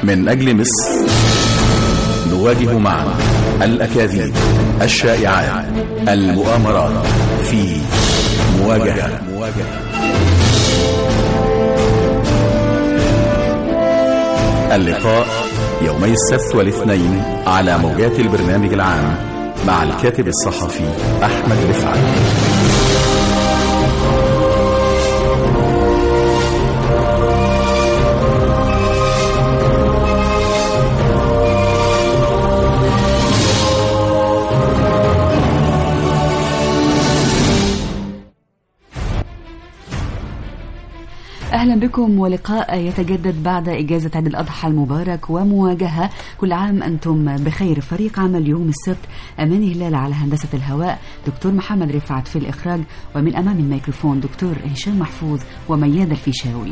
من أجل مصر نواجه معا الأكاذيب الشائعات المؤامرات في مواجهة اللقاء يومي السبت والاثنين على موجات البرنامج العام مع الكاتب الصحفي أحمد رفعت أهلا بكم ولقاء يتجدد بعد إجازة عيد الأضحى المبارك ومواجهة كل عام أنتم بخير فريق عمل يوم السبت أمان هلال على هندسة الهواء دكتور محمد رفعت في الإخراج ومن أمام الميكروفون دكتور هشام محفوظ ومياد الفيشاوي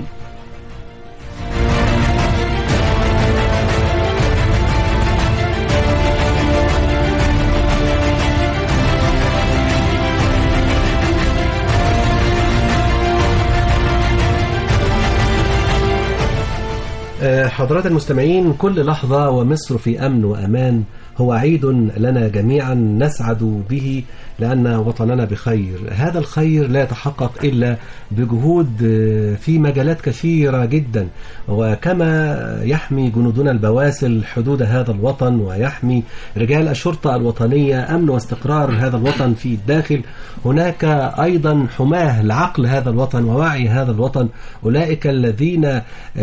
حضرات المستمعين كل لحظة ومصر في أمن وأمان هو عيد لنا جميعا نسعد به لأن وطننا بخير هذا الخير لا يتحقق إلا بجهود في مجالات كثيرة جدا وكما يحمي جنودنا البواسل حدود هذا الوطن ويحمي رجال الشرطة الوطنية أمن واستقرار هذا الوطن في الداخل هناك أيضا حماه لعقل هذا الوطن ووعي هذا الوطن أولئك الذين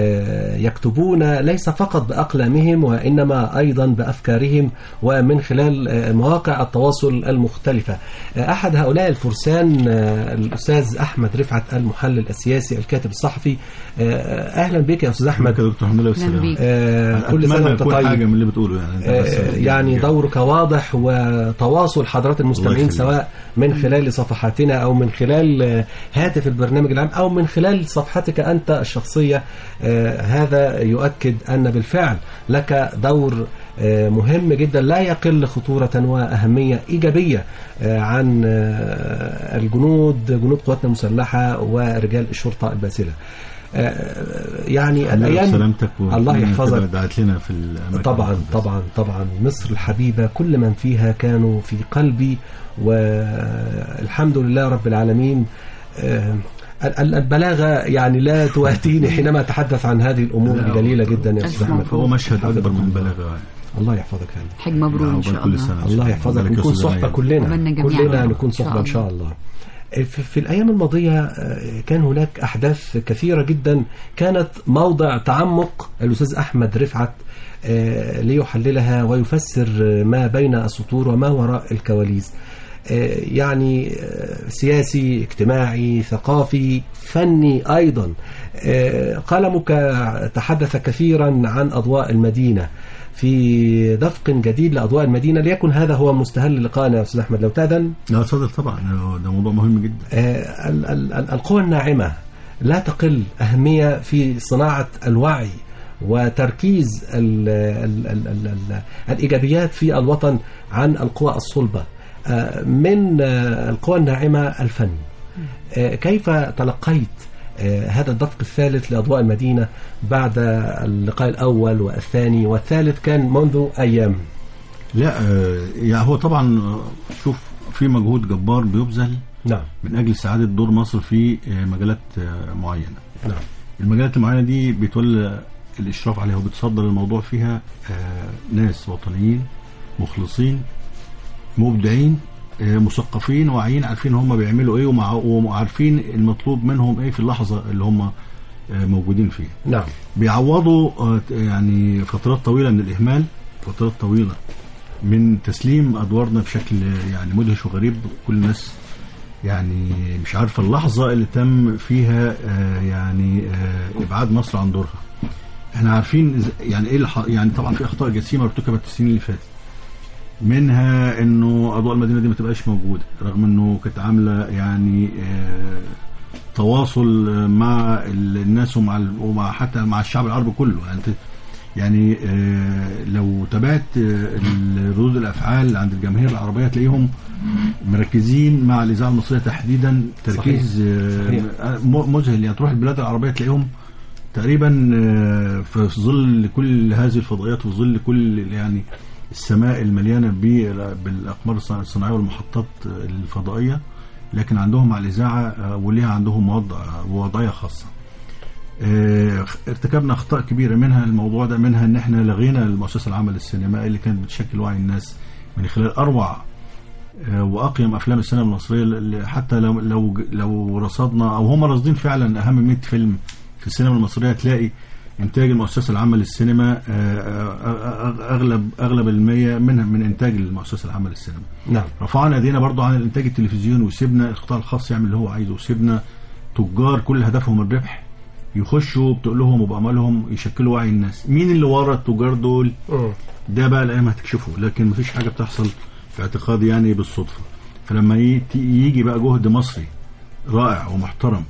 يكتبون ليس فقط بأقلامهم وإنما أيضا بأفكارهم ومن خلال مواقع التواصل المختلفة أحد هؤلاء الفرسان الأستاذ أحمد رفعت المحلل السياسي الكاتب الصحفي أهلا بك يا أستاذ أحمد يا دكتور الحمد لله والسلام كل سنة وأنت طيب حاجة من اللي بتقوله يعني يعني دورك واضح وتواصل حضرات المستمعين سواء من خلال صفحاتنا أو من خلال هاتف البرنامج العام أو من خلال صفحتك أنت الشخصية هذا يؤكد أن بالفعل لك دور مهم جدا لا يقل خطورة وأهمية إيجابية عن الجنود جنود قواتنا المسلحة ورجال الشرطة الباسلة يعني الايام سلامتك الله يحفظك دعت لنا في الاماكن طبعا طبعا طبعا مصر الحبيبه كل من فيها كانوا في قلبي والحمد لله رب العالمين البلاغه يعني لا تواتيني حينما اتحدث عن هذه الامور الجليله جدا يا استاذ احمد هو مشهد اكبر من البلاغه الله يحفظك يعني حج مبروك ان شاء الله الله يحفظك نكون صحبه كلنا كلنا نكون صحبه ان شاء الله في الأيام الماضية كان هناك أحداث كثيرة جدا كانت موضع تعمق الأستاذ أحمد رفعت ليحللها ويفسر ما بين السطور وما وراء الكواليس يعني سياسي اجتماعي ثقافي فني أيضا قلمك تحدث كثيرا عن أضواء المدينة في دفق جديد لأضواء المدينة ليكن هذا هو مستهل لقائنا يا أستاذ أحمد لو تأذن لا اتفضل طبعا ده موضوع مهم جدا آه القوى الناعمة لا تقل أهمية في صناعة الوعي وتركيز ال ال ال ال ال الإيجابيات في الوطن عن القوى الصلبة آه من آه القوى الناعمة الفن كيف تلقيت هذا الدفق الثالث لأضواء المدينة بعد اللقاء الأول والثاني والثالث كان منذ أيام لا يعني هو طبعا شوف في مجهود جبار بيبذل نعم من أجل سعادة دور مصر في مجالات معينة نعم المجالات المعينة دي بيتولى الإشراف عليها وبتصدر الموضوع فيها ناس وطنيين مخلصين مبدعين مثقفين واعيين عارفين هم بيعملوا ايه وعارفين المطلوب منهم ايه في اللحظه اللي هم موجودين فيها نعم بيعوضوا يعني فترات طويله من الاهمال فترات طويله من تسليم ادوارنا بشكل يعني مدهش وغريب كل الناس يعني مش عارفه اللحظه اللي تم فيها يعني ابعاد مصر عن دورها احنا عارفين يعني ايه يعني طبعا في اخطاء جسيمه ارتكبت السنين اللي فاتت منها انه اضواء المدينه دي ما تبقاش موجوده رغم انه كانت عامله يعني آه تواصل مع الناس ومع ومع حتى مع الشعب العربي كله يعني يعني آه لو تابعت آه ردود الافعال عند الجماهير العربيه تلاقيهم مركزين مع الاذاعه المصريه تحديدا تركيز صحيح. آه مذهل يعني تروح البلاد العربيه تلاقيهم تقريبا آه، في ظل كل هذه الفضائيات وفي ظل كل يعني السماء المليانه بال- بالاقمار الص- الصناعيه والمحطات الفضائيه لكن عندهم مع الاذاعه آه، وليها عندهم وضع وضعيه خاصه. آه، ارتكبنا اخطاء كبيره منها الموضوع ده منها ان احنا لغينا المؤسسه العامه للسينمائي اللي كانت بتشكل وعي الناس من خلال اروع آه، واقيم افلام السينما المصريه اللي حتى لو لو لو رصدنا او هم راصدين فعلا اهم 100 فيلم في السينما المصريه تلاقي انتاج المؤسسه العامه للسينما آه، آه، آه، اغلب اغلب المية منها من انتاج المؤسسه العامه للسينما نعم رفعنا ايدينا برضو عن الانتاج التلفزيوني وسيبنا القطاع الخاص يعمل اللي هو عايزه وسيبنا تجار كل هدفهم الربح يخشوا بتقول لهم وبامالهم يشكلوا وعي الناس مين اللي ورا التجار دول مم. ده بقى الايام هتكشفه لكن مفيش حاجه بتحصل في اعتقادي يعني بالصدفه فلما ي- يجي بقى جهد مصري رائع ومحترم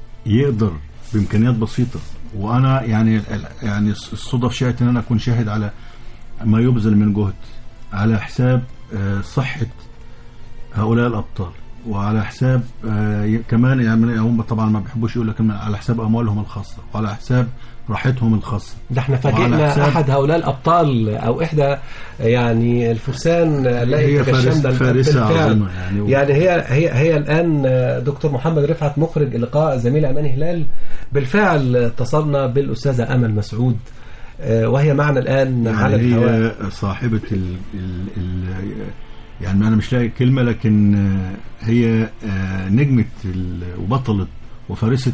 يقدر بامكانيات بسيطه وانا يعني يعني الصدف شاءت ان انا اكون شاهد على ما يبذل من جهد على حساب آه، صحه هؤلاء الابطال وعلى حساب آه، ي- كمان يعني هم طبعا ما بيحبوش يقول لك على حساب اموالهم الخاصه وعلى حساب راحتهم الخاصه ده احنا وعلى فاجئنا حساب- احد هؤلاء الابطال او احدى يعني الفرسان التي هي فارس- تجشمنا فارسة بالفعل. عظيمة يعني و- يعني هي هي هي الان دكتور محمد رفعت مخرج لقاء زميل امان هلال بالفعل اتصلنا بالاستاذه امل مسعود آه، وهي معنا الان على يعني الهواء هي صاحبة ال ال ال يعني أنا مش لاقي كلمة لكن آه، هي آه، نجمة ال- وبطلة وفارسة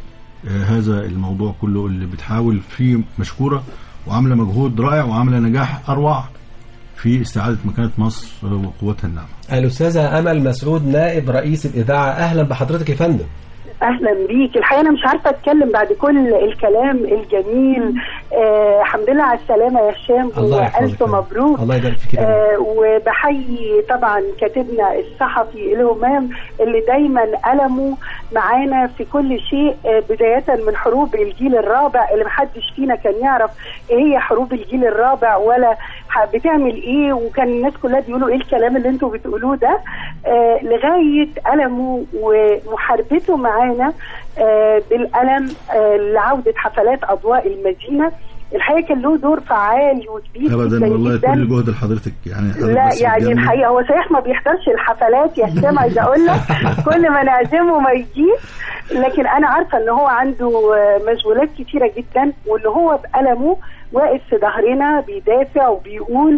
آه، هذا الموضوع كله اللي بتحاول فيه مشكورة وعاملة مجهود رائع وعاملة نجاح أروع في استعادة مكانة مصر وقوتها الناعمة الاستاذه امل مسعود نائب رئيس الاذاعه اهلا بحضرتك يا فندم اهلا بيك الحقيقه انا مش عارفه اتكلم بعد كل الكلام الجميل آه الحمد لله على السلامه يا هشام الله يحفظك والف يا رب. مبروك الله يبارك فيك يا رب. آه وبحيي طبعا كاتبنا الصحفي الهمام اللي دايما قلمه معانا في كل شيء آه بدايه من حروب الجيل الرابع اللي محدش فينا كان يعرف ايه هي حروب الجيل الرابع ولا ح- بتعمل ايه وكان الناس كلها بيقولوا ايه الكلام اللي انتوا بتقولوه ده آه لغايه قلمه ومحاربته معانا آه بالقلم آه لعوده حفلات اضواء المدينه الحقيقه كان له دور فعال وكبير أبدا جدا والله جدا كل جهد لحضرتك يعني حضرتك لا بس يعني بتجاملي. الحقيقه هو صحيح ما بيحضرش الحفلات يا هشام عايزه اقول لك كل ما نعزمه ما يجيش لكن انا عارفه ان هو عنده آه، مشغولات كتيره جدا وان هو بقلمه واقف في ظهرنا بيدافع وبيقول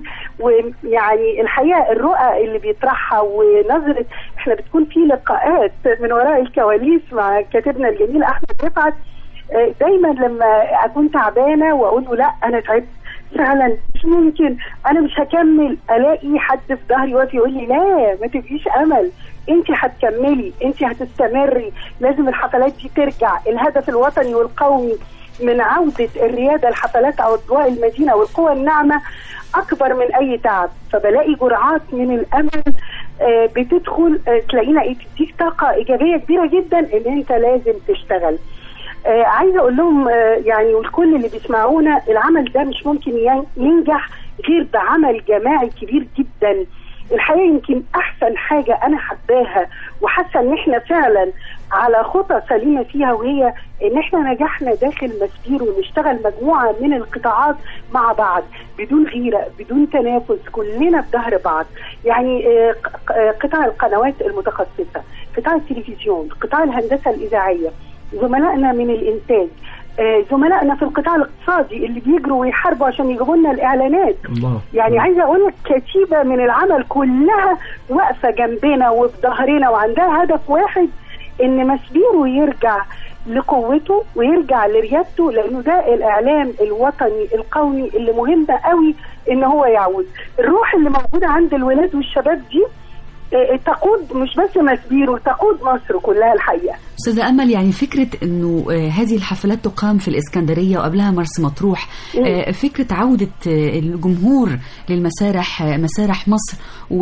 ويعني الحقيقه الرؤى اللي بيطرحها ونظره احنا بتكون في لقاءات من وراء الكواليس مع كاتبنا الجميل احمد رفعت آه، دايما لما اكون تعبانه واقول له لا انا تعبت فعلا مش ممكن انا مش هكمل الاقي حد في ظهري واقف يقول لي لا ما تبقيش امل انت هتكملي انت هتستمري لازم الحفلات دي ترجع الهدف الوطني والقومي من عودة الريادة لحفلات أضواء المدينة والقوى الناعمة أكبر من أي تعب فبلاقي جرعات من الأمل آه، بتدخل آه، تلاقينا إيه تديك طاقة إيجابية كبيرة جدا إن أنت لازم تشتغل آه عايزه اقول لهم آه يعني والكل اللي بيسمعونا العمل ده مش ممكن ين- ينجح غير بعمل جماعي كبير جدا الحقيقه يمكن احسن حاجه انا حباها وحاسه ان احنا فعلا على خطى سليمه فيها وهي ان احنا نجحنا داخل مسبير ونشتغل مجموعه من القطاعات مع بعض بدون غيره بدون تنافس كلنا في ظهر بعض يعني آه، ق- آه، قطاع القنوات المتخصصه قطاع التلفزيون قطاع الهندسه الاذاعيه زملائنا من الانتاج آه، زملائنا في القطاع الاقتصادي اللي بيجروا ويحاربوا عشان يجيبوا لنا الاعلانات الله يعني عايزه اقول لك كتيبه من العمل كلها واقفه جنبنا وفي ظهرنا وعندها هدف واحد ان مسبيره يرجع لقوته ويرجع لريادته لانه ده الاعلام الوطني القومي اللي مهم قوي ان هو يعود الروح اللي موجوده عند الولاد والشباب دي آه، تقود مش بس مسبيره تقود مصر كلها الحقيقه استاذه امل يعني فكره انه آه، هذه الحفلات تقام في الاسكندريه وقبلها مرسى مطروح آه، فكره عوده آه، الجمهور للمسارح آه، مسارح مصر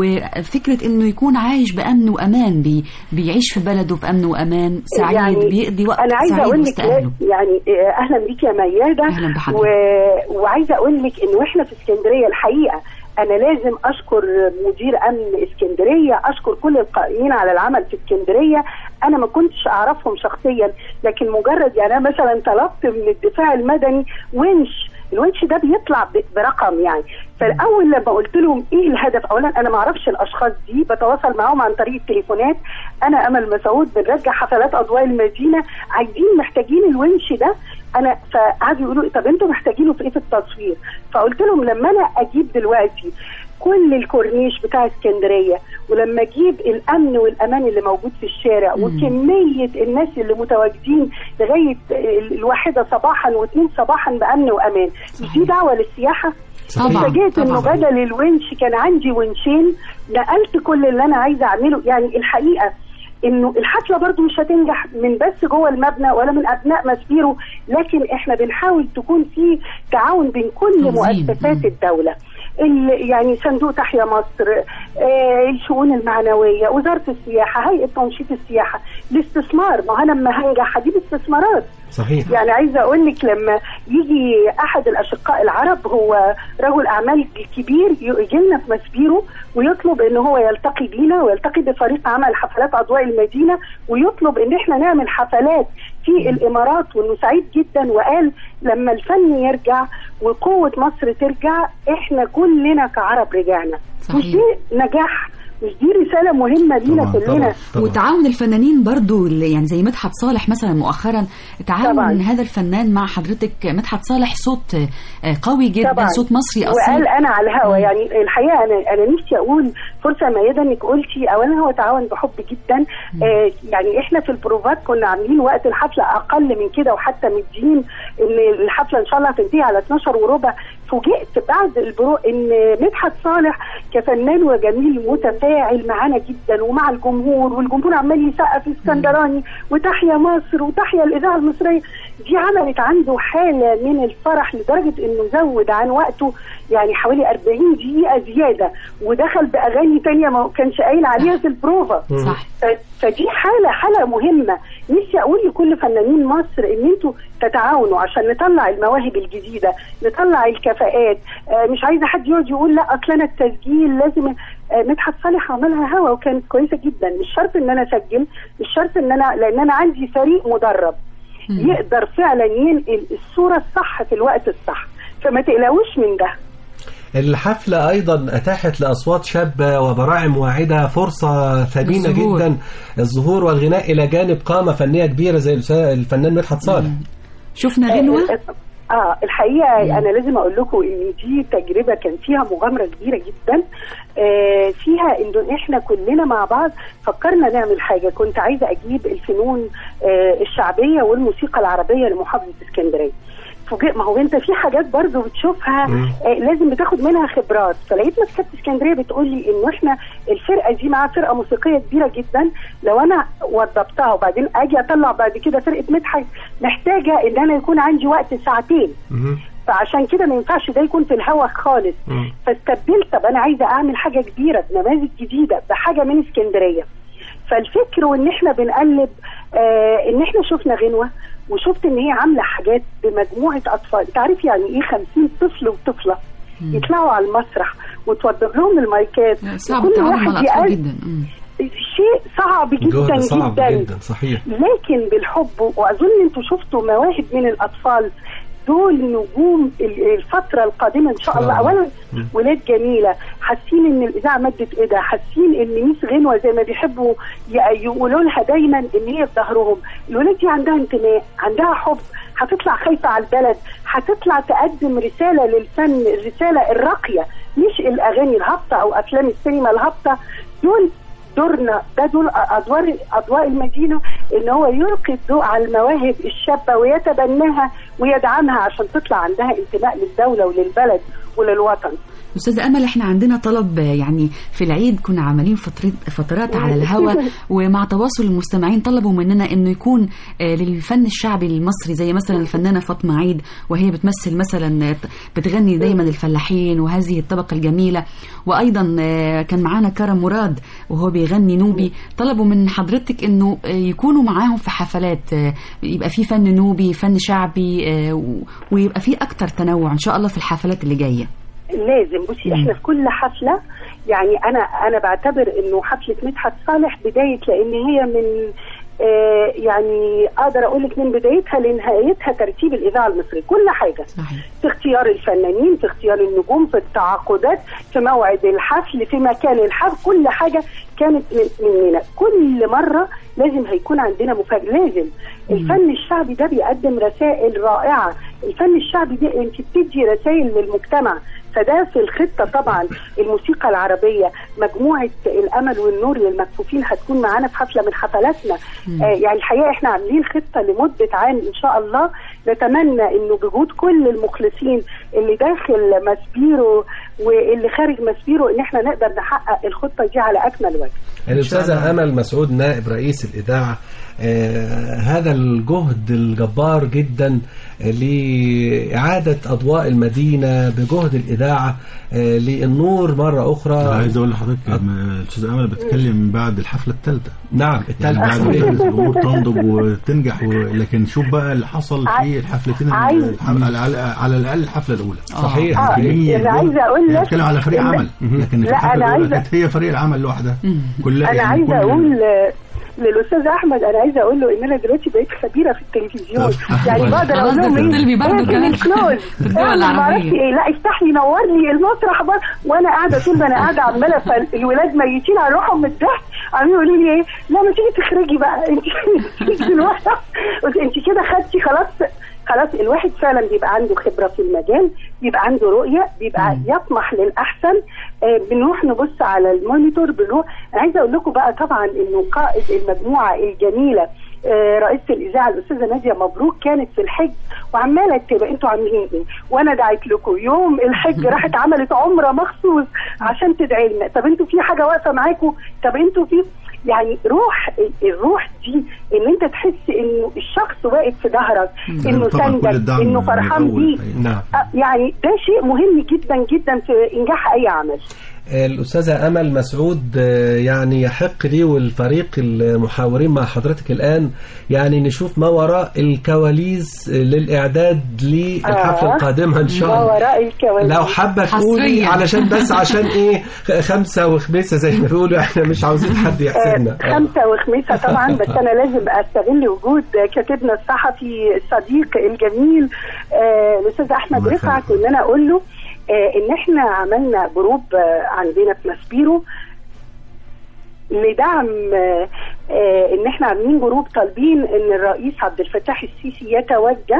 وفكره انه يكون عايش بامن وامان بي بيعيش في بلده في امن وامان سعيد يعني بيقضي وقت انا عايزه سعيد اقول وسط لك اهله يعني آه، اهلا بيك يا مياده أهلا بحضرتك. و... وعايزه اقول لك انه احنا في اسكندريه الحقيقه انا لازم اشكر مدير امن اسكندريه اشكر كل القائمين على العمل في اسكندريه انا ما كنتش اعرفهم شخصيا لكن مجرد يعني انا مثلا طلبت من الدفاع المدني ونش الونش ده بيطلع ب- برقم يعني فالاول لما قلت لهم ايه الهدف اولا انا ما اعرفش الاشخاص دي بتواصل معاهم عن طريق التليفونات انا امل مسعود بنرجع حفلات اضواء المدينه عايزين محتاجين الونش ده انا فقعدوا يقولوا طب انتوا محتاجينه في ايه في التصوير فقلت لهم لما انا اجيب دلوقتي كل الكورنيش بتاع اسكندريه ولما اجيب الامن والامان اللي موجود في الشارع وكميه الناس اللي متواجدين لغايه ال- الواحده صباحا واثنين صباحا بامن وامان مش دي دعوه للسياحه طبعا اتفاجئت انه طبعا بدل الونش كان عندي ونشين نقلت كل اللي انا عايزه اعمله يعني الحقيقه انه الحفله برضو مش هتنجح من بس جوه المبنى ولا من ابناء مسبيرو لكن احنا بنحاول تكون في تعاون بين كل تنظيم. مؤسسات مم. الدوله ال- يعني صندوق تحيا مصر آه، الشؤون المعنويه وزاره السياحه هيئه تنشيط السياحه الاستثمار ما انا لما هنجح هجيب استثمارات صحيح يعني عايزه اقول لك لما يجي احد الاشقاء العرب هو رجل اعمال كبير يجي لنا في مسبيرو ويطلب ان هو يلتقي بينا ويلتقي بفريق عمل حفلات اضواء المدينه ويطلب ان احنا نعمل حفلات في الامارات وانه سعيد جدا وقال لما الفن يرجع وقوه مصر ترجع احنا كلنا كعرب رجعنا صحيح. مش دي نجاح مش دي رساله مهمه لينا طبعاً، كلنا طبعاً. طبعا. وتعاون الفنانين برضو اللي يعني زي مدحت صالح مثلا مؤخرا تعاون طبعاً. هذا الفنان مع حضرتك مدحت صالح صوت آه، قوي جدا طبعاً. صوت مصري وقال اصيل انا على الهوا مم. يعني الحقيقه انا انا نفسي اقول فرصه ميده انك قلتي اولا هو تعاون بحب جدا آه يعني احنا في البروفات كنا عاملين وقت الحفله اقل من كده وحتى مدين ان الحفله ان شاء الله هتنتهي على 12 وربع فوجئت بعد البرو ان مدحت صالح كفنان وجميل متفاعل معانا جدا ومع الجمهور والجمهور عمال يسقف اسكندراني وتحيا مصر وتحيا الاذاعه المصريه دي عملت عنده حاله من الفرح لدرجه انه زود عن وقته يعني حوالي 40 دقيقه زياده ودخل باغاني تانية ما كانش قايل عليها في البروفا صح ف- فدي حاله حاله مهمه نفسي اقول لكل فنانين مصر ان انتوا تتعاونوا عشان نطلع المواهب الجديده نطلع الكفاءات آه مش عايزه حد يقعد يقول لا اصل انا التسجيل لازم آه مدحت صالح عملها هوا وكانت كويسه جدا مش شرط ان انا اسجل مش شرط ان انا لان انا عندي فريق مدرب مم. يقدر فعلا ينقل الصوره الصح في الوقت الصح فما تقلقوش من ده الحفلة أيضا أتاحت لأصوات شابة وبراعم واعدة فرصة ثمينة الظهور. جدا الظهور والغناء إلى جانب قامة فنية كبيرة زي الأستاذ- الفنان مدحت صالح شفنا غنوه اه الحقيقه انا لازم اقول لكم ان دي تجربه كان فيها مغامره كبيره جدا آه فيها انه احنا كلنا مع بعض فكرنا نعمل حاجه كنت عايزه اجيب الفنون آه الشعبيه والموسيقى العربيه لمحافظه اسكندريه فوجئ ما هو انت في حاجات برضو بتشوفها آه لازم بتاخد منها خبرات فلقيت مكتبه اسكندريه بتقول لي انه احنا الفرقه دي معاها فرقه موسيقيه كبيره جدا لو انا وضبطها وبعدين اجي اطلع بعد كده فرقه مدحت محتاجه ان انا يكون عندي وقت ساعتين مهم. فعشان كده ما ينفعش ده يكون في الهوا خالص مم. فاستبدلت طب انا عايزه اعمل حاجه كبيره بنماذج جديده بحاجه من اسكندريه فالفكر وان احنا بنقلب آه ان احنا شفنا غنوه وشفت ان هي عامله حاجات بمجموعه اطفال تعرف يعني ايه 50 طفل وطفله يطلعوا على المسرح وتوضب لهم المايكات صعب وكل التعامل مع واحد الاطفال يقل- جدا مم. شيء صعب جدا جهد صعب جدا, جدا صحيح لكن بالحب واظن انتوا شفتوا مواهب من الاطفال دول نجوم ال- الفترة القادمة إن شاء الله آه. أولا مم. ولاد جميلة حاسين إن الإذاعة مدت إيدها حاسين إن ميس غنوة زي ما بيحبوا ي- يقولوا لها دايما إن هي في ظهرهم الولاد دي عندها انتماء عندها حب هتطلع خايفة على البلد هتطلع تقدم رسالة للفن الرسالة الراقية مش الأغاني الهابطة أو أفلام السينما الهابطة دول دورنا ده دول ادوار اضواء المدينه ان هو يلقي الضوء على المواهب الشابه ويتبناها ويدعمها عشان تطلع عندها انتماء للدوله وللبلد وللوطن استاذة امل احنا عندنا طلب آه، يعني في العيد كنا عاملين فترات فترات على الهوا ومع تواصل المستمعين طلبوا مننا انه يكون آه، للفن الشعبي المصري زي مثلا الفنانه فاطمه عيد وهي بتمثل مثلا آه، بتغني دايما الفلاحين وهذه الطبقه الجميله وايضا آه، كان معانا كرم مراد وهو بيغني نوبي طلبوا من حضرتك انه آه، يكونوا معاهم في حفلات آه، يبقى في فن نوبي فن شعبي آه، و- ويبقى في اكتر تنوع ان شاء الله في الحفلات اللي جايه لازم بصي احنا في كل حفله يعني انا انا بعتبر انه حفله مدحت صالح بدايه لان هي من آه يعني اقدر اقول لك من بدايتها لنهايتها ترتيب الاذاعه المصريه كل حاجه صحيح في اختيار الفنانين في اختيار النجوم في التعاقدات في موعد الحفل في مكان الحفل كل حاجه كانت من- مننا كل مره لازم هيكون عندنا مفاجاه لازم الفن الشعبي ده بيقدم رسائل رائعه الفن الشعبي ده انت بتدي رسائل للمجتمع فده في الخطه طبعا الموسيقى العربيه مجموعه الامل والنور للمكفوفين هتكون معانا في حفله من حفلاتنا آه يعني الحقيقه احنا عاملين خطه لمده عام ان شاء الله نتمنى انه بجهود كل المخلصين اللي داخل ماسبيرو واللي خارج ماسبيرو ان احنا نقدر نحقق الخطه دي على اكمل وجه الأستاذة أمل مسعود نائب رئيس الإذاعة آه هذا الجهد الجبار جدا آه، لإعادة أضواء المدينة بجهد الإذاعة آه للنور مرة انا أخرى عايز اقول لحضرتك م- الاستاذ امل بتتكلم بعد الحفله الثالثه نعم يعني التالتة بعد ما صحيح. كانت الامور تنضج وتنجح و... لكن شوف بقى اللي حصل في الحفلتين ال- عايز- الح... على, على, على الاقل الحفله الاولى صحيح آه، صحيح. أنا عايزة أقول لك- بتكلم على فريق إن- عمل لكن في لا، الحفله أنا الاولى عايزة- كانت هي فريق العمل لوحدها كلها انا يعني عايزه كل- اقول آه، للاستاذ احمد انا عايزه اقول له ان انا دلوقتي بقيت خبيره في التلفزيون يعني بقدر اقول لهم ايه تطلبي برضه اقفل كمان الكلوز في الدول اعمل العربية. معرفش ايه لا افتح لي نور لي المسرح بره وانا قاعده طول ما انا قاعده عماله فالولاد ميتين على روحهم من الضحك عمالين يقولوا لي ايه لا ما تيجي تخرجي بقى انت انت دلوقتي قلت انت كده خدتي خلاص خلاص الواحد فعلا بيبقى عنده خبره في المجال بيبقى عنده رؤيه بيبقى يطمح للاحسن آه بنروح نبص على المونيتور بنروح انا عايزه اقول لكم بقى طبعا انه قائد المجموعه الجميله آه، رئيسه الاذاعه الاستاذه ناديه مبروك كانت في الحج وعماله تبقى انتوا عاملين ايه وانا دعيت لكم يوم الحج راحت عملت عمره مخصوص عشان تدعي لنا طب انتوا في حاجه واقفه معاكم طب انتوا في يعني روح الروح دي ان انت تحس انه الشخص واقف في ظهرك انه طبعاً كل سندك الدعم انه من فرحان الأول بيك الحقيقة. نعم آه، يعني ده شيء مهم جدا جدا في انجاح اي عمل الأستاذة أمل مسعود آه، يعني يحق لي والفريق المحاورين مع حضرتك الآن يعني نشوف ما وراء الكواليس آه، للإعداد للحفلة آه. القادمة إن شاء ما الله وراء الكواليس لو حابة تقولي حصرياً. علشان بس عشان إيه خ- خمسة وخميسة زي ما بيقولوا إحنا مش عاوزين حد يحسدنا آه، خمسة وخميسة طبعا بس أنا لازم أستغل وجود كاتبنا الصحفي الصديق الجميل آه، الأستاذ أحمد الله رفعت يخليك. وإن أنا أقول له آه، إن إحنا عملنا جروب آه، عندنا في ماسبيرو لدعم آه، آه، ان احنا عاملين جروب طالبين ان الرئيس عبد الفتاح السيسي يتوجه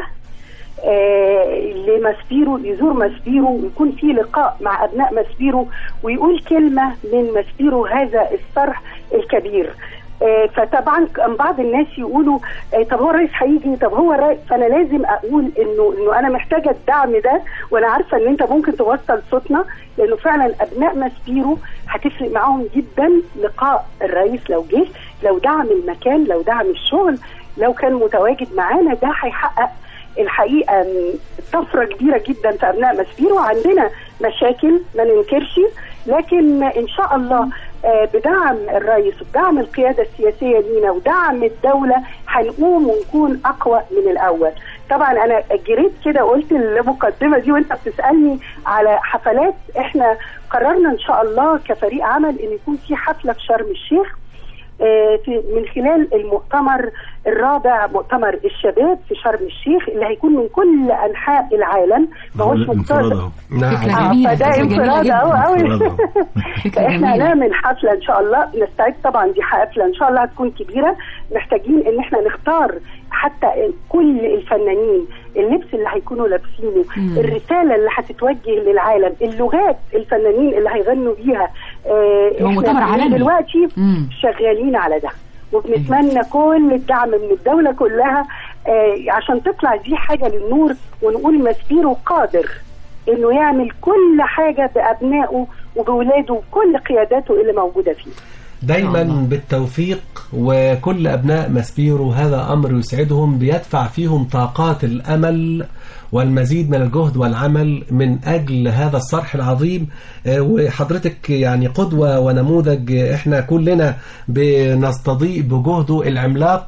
آه، لماسبيرو يزور ماسبيرو ويكون في لقاء مع ابناء ماسبيرو ويقول كلمه من ماسبيرو هذا الصرح الكبير آه، فطبعا كان بعض الناس يقولوا آه، طب هو الرئيس هيجي طب هو الرئيس فانا لازم اقول انه انه انا محتاجه الدعم ده وانا عارفه ان انت ممكن توصل صوتنا لانه فعلا ابناء ماسبيرو هتفرق معاهم جدا لقاء الرئيس لو جه لو دعم المكان لو دعم الشغل لو كان متواجد معانا ده هيحقق الحقيقه م، طفره كبيره جدا في ابناء مسبيرو عندنا مشاكل ما ننكرش لكن ان شاء الله آه، بدعم الرئيس وبدعم القياده السياسيه لينا ودعم الدوله هنقوم ونكون اقوى من الاول طبعا انا جريت كده قلت المقدمه دي وانت بتسالني على حفلات احنا قررنا ان شاء الله كفريق عمل ان يكون في حفله في شرم الشيخ آه، في من خلال المؤتمر الرابع مؤتمر الشباب في شرم الشيخ اللي هيكون من كل انحاء العالم ما هوش انفراد مقتصر اهو نعم فكرة آه، جميلة، فده فكرة جميلة انفراد جدا. قوي قوي انفراد أهو. فكرة احنا جميلة. هنعمل حفله ان شاء الله نستعد طبعا دي حفله ان شاء الله هتكون كبيره محتاجين ان احنا نختار حتى كل الفنانين اللبس اللي هيكونوا لابسينه مم. الرساله اللي هتتوجه للعالم اللغات الفنانين اللي هيغنوا بيها آه، هو إحنا مؤتمر عالمي. دلوقتي مم. شغالين على ده وبنتمنى كل الدعم من الدولة كلها آه عشان تطلع دي حاجة للنور ونقول مسبيرو قادر انه يعمل كل حاجة بأبنائه وبولاده وكل قياداته اللي موجودة فيه دايما بالتوفيق وكل أبناء ماسبيرو هذا أمر يسعدهم بيدفع فيهم طاقات الأمل والمزيد من الجهد والعمل من أجل هذا الصرح العظيم آه، وحضرتك يعني قدوة ونموذج احنا كلنا بنستضيء بجهده العملاق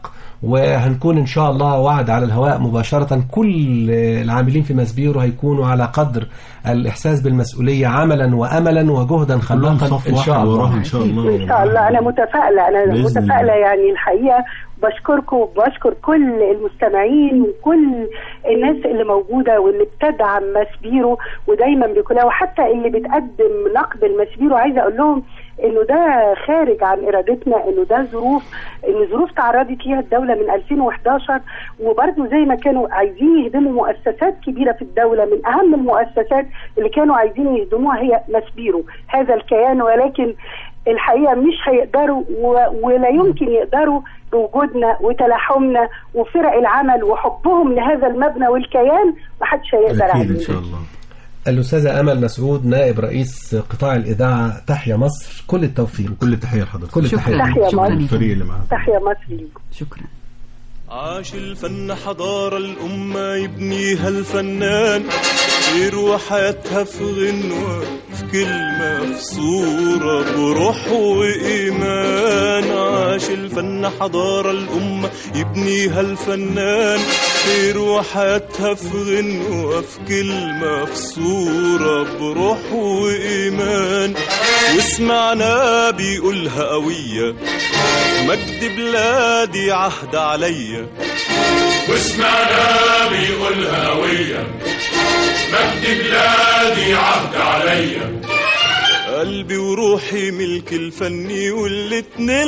وهنكون إن شاء الله وعد على الهواء مباشرة كل العاملين في مسبيرو هيكونوا على قدر الإحساس بالمسؤولية عملا وأملا وجهدا كلهم خلاقا صف إن شاء واحد وراهم الله ان شاء الله ان شاء الله انا متفائله انا بإذن متفائله الله. يعني الحقيقه بشكركم وبشكر كل المستمعين وكل الناس اللي موجوده واللي بتدعم مسبيرو ودايما بيكون وحتى اللي بتقدم نقد المسبيرو عايزه اقول لهم انه ده خارج عن ارادتنا انه ده ظروف ان ظروف تعرضت ليها الدوله من 2011 وبرده زي ما كانوا عايزين يهدموا مؤسسات كبيره في الدوله من اهم المؤسسات اللي كانوا عايزين يهدموها هي مسبيرو هذا الكيان ولكن الحقيقه مش هيقدروا و- ولا يمكن يقدروا بوجودنا وتلاحمنا وفرق العمل وحبهم لهذا المبنى والكيان ما حدش هيقدر اكيد ان عليه شاء الله الأستاذة أمل مسعود نائب رئيس قطاع الإذاعة تحيا مصر كل التوفيق كل التحيه لحضرتك كل شكرا التحية تحية شكرا مصر. لكم. الفريق اللي معاك تحيا مصر ليكم شكرا عاش الفن حضارة الأمة يبنيها الفنان يروح حياتها في غنوة في كلمة في صورة بروح وإيمان عاش الفن حضارة الأمة يبنيها الفنان يروح حياتها في غنوة في كلمة في صورة بروح وإيمان وسمعنا بيقولها قوية مجد بلادي عهد عليا واسمعنا بيقولها قوية مجد بلادي عهد عليا قلبي وروحي ملك الفني والاتنين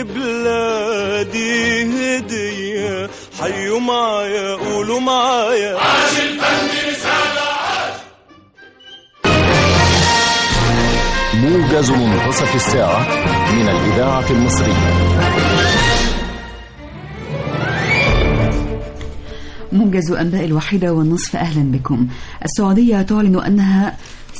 لبلادي هدية حيوا معايا قولوا معايا عاش الفن رسالة عاش موجز منتصف الساعة من الإذاعة المصرية موجز أنباء الواحدة والنصف أهلا بكم السعودية تعلن أنها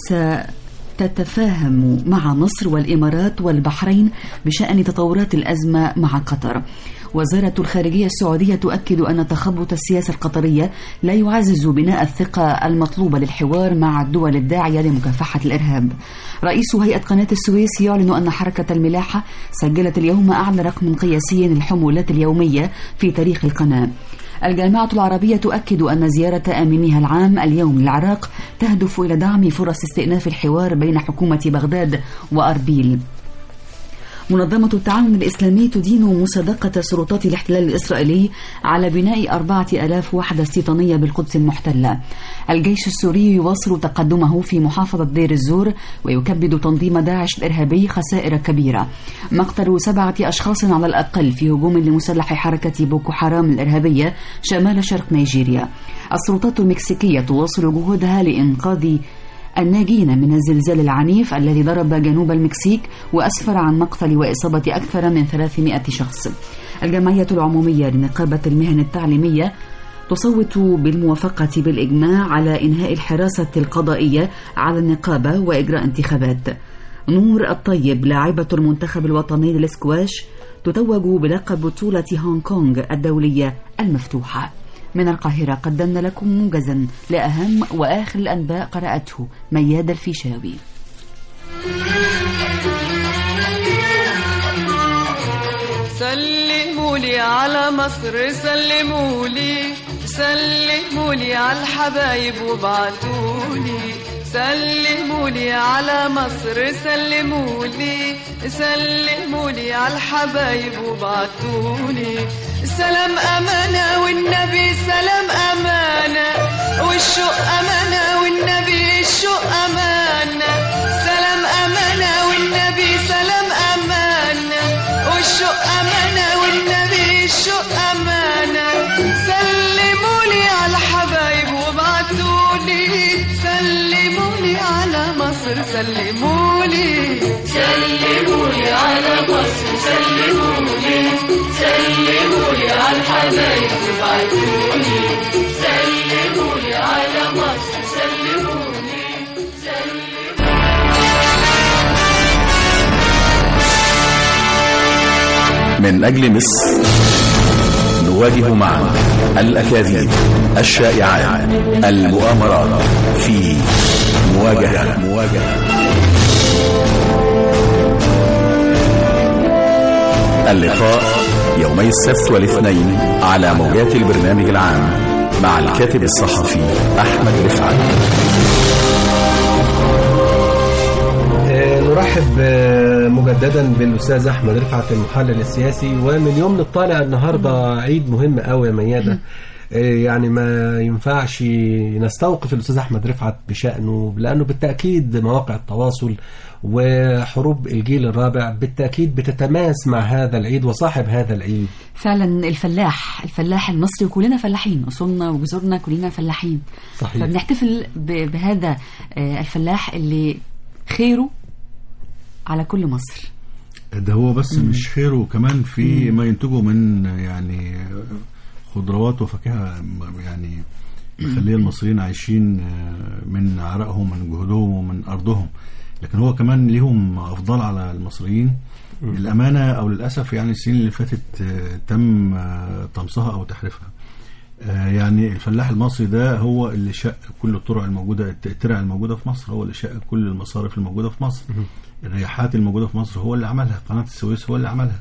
ستتفاهم مع مصر والإمارات والبحرين بشأن تطورات الأزمة مع قطر وزارة الخارجية السعودية تؤكد أن تخبط السياسة القطرية لا يعزز بناء الثقة المطلوبة للحوار مع الدول الداعية لمكافحة الإرهاب رئيس هيئة قناة السويس يعلن أن حركة الملاحة سجلت اليوم أعلى رقم قياسي للحمولات اليومية في تاريخ القناة الجامعة العربية تؤكد أن زيارة أمينها العام اليوم للعراق تهدف إلى دعم فرص استئناف الحوار بين حكومة بغداد وأربيل منظمة التعاون الإسلامي تدين مصادقة سلطات الاحتلال الإسرائيلي على بناء أربعة ألاف وحدة استيطانية بالقدس المحتلة الجيش السوري يواصل تقدمه في محافظة دير الزور ويكبد تنظيم داعش الإرهابي خسائر كبيرة مقتل سبعة أشخاص على الأقل في هجوم لمسلح حركة بوكو حرام الإرهابية شمال شرق نيجيريا السلطات المكسيكية تواصل جهودها لإنقاذ الناجين من الزلزال العنيف الذي ضرب جنوب المكسيك وأسفر عن مقتل وإصابة أكثر من 300 شخص الجمعية العمومية لنقابة المهن التعليمية تصوت بالموافقة بالإجماع على إنهاء الحراسة القضائية على النقابة وإجراء انتخابات نور الطيب لاعبة المنتخب الوطني للسكواش تتوج بلقب بطولة هونغ كونغ الدولية المفتوحة من القاهرة قدمنا لكم موجزا لأهم وآخر الأنباء قرأته مياد الفيشاوي سلموا لي على مصر سلموا لي سلموا لي على الحبايب وابعتوا لي سلموا لي على مصر سلموا لي سلموا لي على الحبايب وابعتوا لي سلام أمانة والنبي سلام أمانة والشوق أمانة والنبي الشوق أمانة سلام أمانة والنبي سلام أمانة والشوق أمانة والنبي الشوق أمانة سلموا لي على الحبايب وابعتوا لي سلموا لي على مصر سلموا لي سلموا لي على مصر سلموا لي سلموا لي على الحبايب وابعتوا لي سلموا لي على مصر سلموا لي من أجل مصر نواجه معا الأكاذيب الشائعات المؤامرات في مواجهة مواجهة اللقاء يومي السبت والاثنين على موجات البرنامج العام مع الكاتب الصحفي أحمد رفعت آه، نرحب آه، مجددا بالاستاذ احمد رفعت المحلل السياسي ومن يوم الطالع النهارده عيد مهم قوي يا مياده آه، يعني ما ينفعش نستوقف الاستاذ احمد رفعت بشانه لانه بالتاكيد مواقع التواصل وحروب الجيل الرابع بالتاكيد بتتماس مع هذا العيد وصاحب هذا العيد فعلا الفلاح الفلاح المصري وكلنا فلاحين اصولنا وجذورنا كلنا فلاحين صحيح فبنحتفل ب- بهذا آه، الفلاح اللي خيره على كل مصر ده هو بس مش خيره كمان في ما ينتجه من يعني خضروات وفاكهه يعني مخليه المصريين عايشين من عرقهم من جهدهم ومن ارضهم لكن هو كمان ليهم افضال على المصريين الامانه او للاسف يعني السنين اللي فاتت آه، تم آه، طمسها او تحريفها آه، يعني الفلاح المصري ده هو اللي شق كل الطرق الموجوده الترع الموجوده في مصر هو اللي شق كل المصارف الموجوده في مصر الرياحات الموجوده في مصر هو اللي عملها قناه السويس هو اللي عملها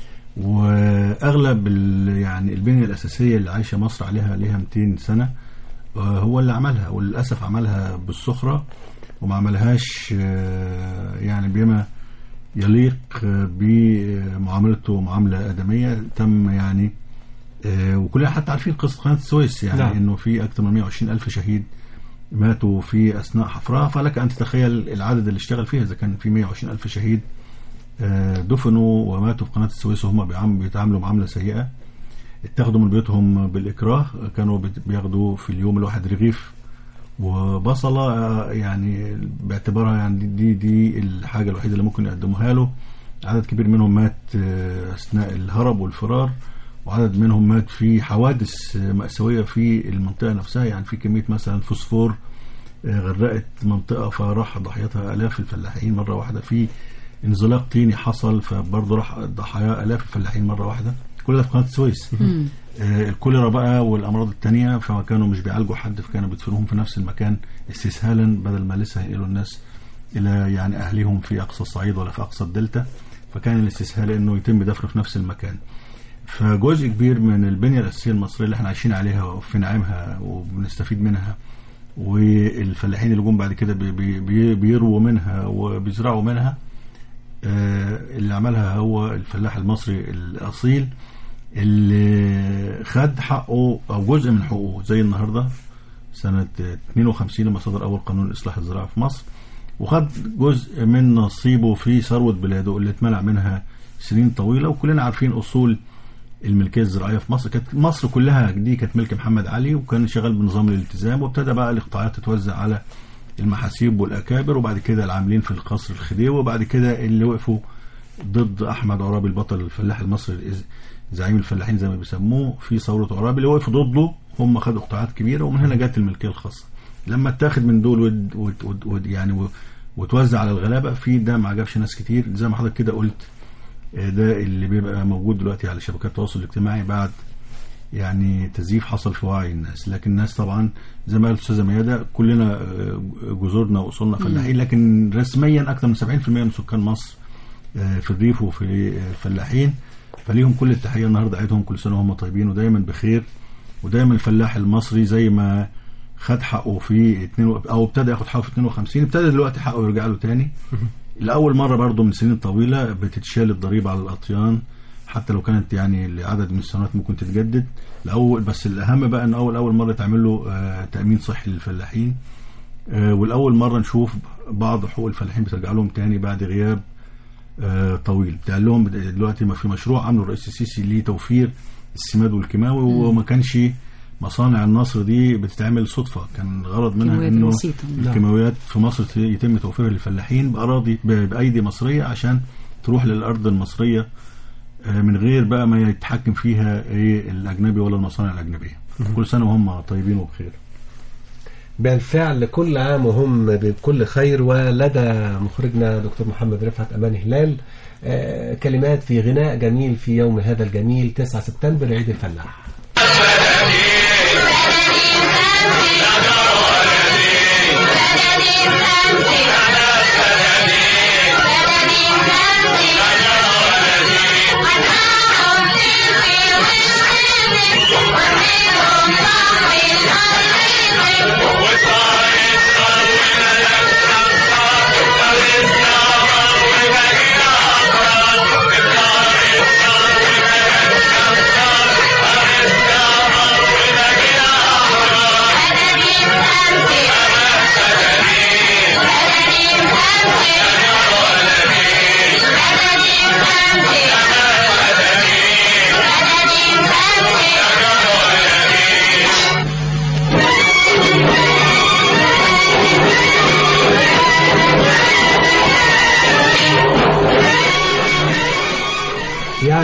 واغلب ال- يعني البنيه الاساسيه اللي عايشه مصر عليها ليها 200 سنه آه، هو اللي عملها وللاسف عملها بالسخره وما عملهاش آه، يعني بما يليق آه، بمعاملته معامله ادميه تم يعني آه، وكلنا حتى عارفين قصه قناه السويس يعني نعم. نعم. انه في اكثر من 120 الف شهيد ماتوا في اثناء حفرها فلك ان تتخيل العدد اللي اشتغل فيها اذا كان في 120 الف شهيد آه، دفنوا وماتوا في قناه السويس وهم بيعام- بيتعاملوا معامله سيئه اتاخدوا من بيوتهم بالاكراه كانوا بت- بياخدوا في اليوم الواحد رغيف وبصله آه، يعني باعتبارها يعني دي, دي دي الحاجه الوحيده اللي ممكن يقدموها له عدد كبير منهم مات آه، اثناء الهرب والفرار وعدد منهم مات في حوادث آه، مأساوية في المنطقة نفسها يعني في كمية مثلا فوسفور آه، غرقت منطقة فراح ضحيتها آلاف الفلاحين مرة واحدة في انزلاق طيني حصل فبرضه راح ضحايا آلاف الفلاحين مرة واحدة كل ده في قناة السويس آه، الكوليرا بقى والامراض التانية فما كانوا مش بيعالجوا حد فكانوا بيدفنوهم في نفس المكان استسهالا بدل ما لسه هينقلوا الناس الى يعني اهليهم في اقصى الصعيد ولا في اقصى الدلتا فكان الاستسهال انه يتم دفنه في نفس المكان فجزء كبير من البنيه الاساسيه المصريه اللي احنا عايشين عليها وفي نعيمها وبنستفيد منها والفلاحين اللي جم بعد كده بي- بي- بي- بيروا منها وبيزرعوا منها آه، اللي عملها هو الفلاح المصري الاصيل اللي خد حقه او جزء من حقوقه زي النهارده سنه 52 لما صدر اول قانون الاصلاح الزراعي في مصر وخد جزء من نصيبه في ثروه بلاده اللي اتمنع منها سنين طويله وكلنا عارفين اصول الملكيه الزراعيه في مصر كانت مصر كلها دي كانت ملك محمد علي وكان شغال بنظام الالتزام وابتدى بقى الاقطاعات تتوزع على المحاسيب والاكابر وبعد كده العاملين في القصر الخديوي وبعد كده اللي وقفوا ضد احمد عرابي البطل الفلاح المصري الإز- زعيم الفلاحين زي ما بيسموه في ثوره عرابي اللي وقفوا ضده هم خدوا قطاعات كبيره ومن هنا جت الملكيه الخاصه لما اتاخد من دول ود ود ود ود يعني و- وتوزع على الغلابه في ده ما عجبش ناس كتير زي ما حضرتك كده قلت آه، ده اللي بيبقى موجود دلوقتي على شبكات التواصل الاجتماعي بعد يعني تزييف حصل في وعي الناس لكن الناس طبعا زي ما قالت الاستاذه ميادة كلنا آه، جذورنا واصولنا فلاحين لكن رسميا اكثر من 70% من سكان مصر آه، في الريف وفي آه، الفلاحين فليهم كل التحيه النهارده عيدهم كل سنه وهم طيبين ودايما بخير ودايما الفلاح المصري زي ما خد حقه في اتنين و- او ابتدى ياخد حقه في 52 ابتدى دلوقتي حقه يرجع له تاني لاول مره برضه من سنين طويله بتتشال الضريبه على الاطيان حتى لو كانت يعني لعدد من السنوات ممكن تتجدد الاول بس الاهم بقى ان اول اول مره تعمل له آه، تامين صحي للفلاحين آه، والاول مره نشوف بعض حقوق الفلاحين بترجع لهم تاني بعد غياب آه، طويل بتاع لهم دلوقتي ما في مشروع عامله الرئيس السيسي لتوفير السماد والكيماوي وما كانش مصانع النصر دي بتتعمل صدفه كان الغرض منها كيماويات انه بسيطة. الكيماويات في مصر ت- يتم توفيرها للفلاحين باراضي ب- بايدي مصريه عشان تروح للارض المصريه آه، من غير بقى ما يتحكم فيها ايه الاجنبي ولا المصانع الاجنبيه كل سنه وهم طيبين وبخير بالفعل كل عام وهم بكل خير ولدى مخرجنا دكتور محمد رفعت أمان هلال آه، كلمات في غناء جميل في يوم هذا الجميل 9 سبتمبر عيد الفلاح Thank you.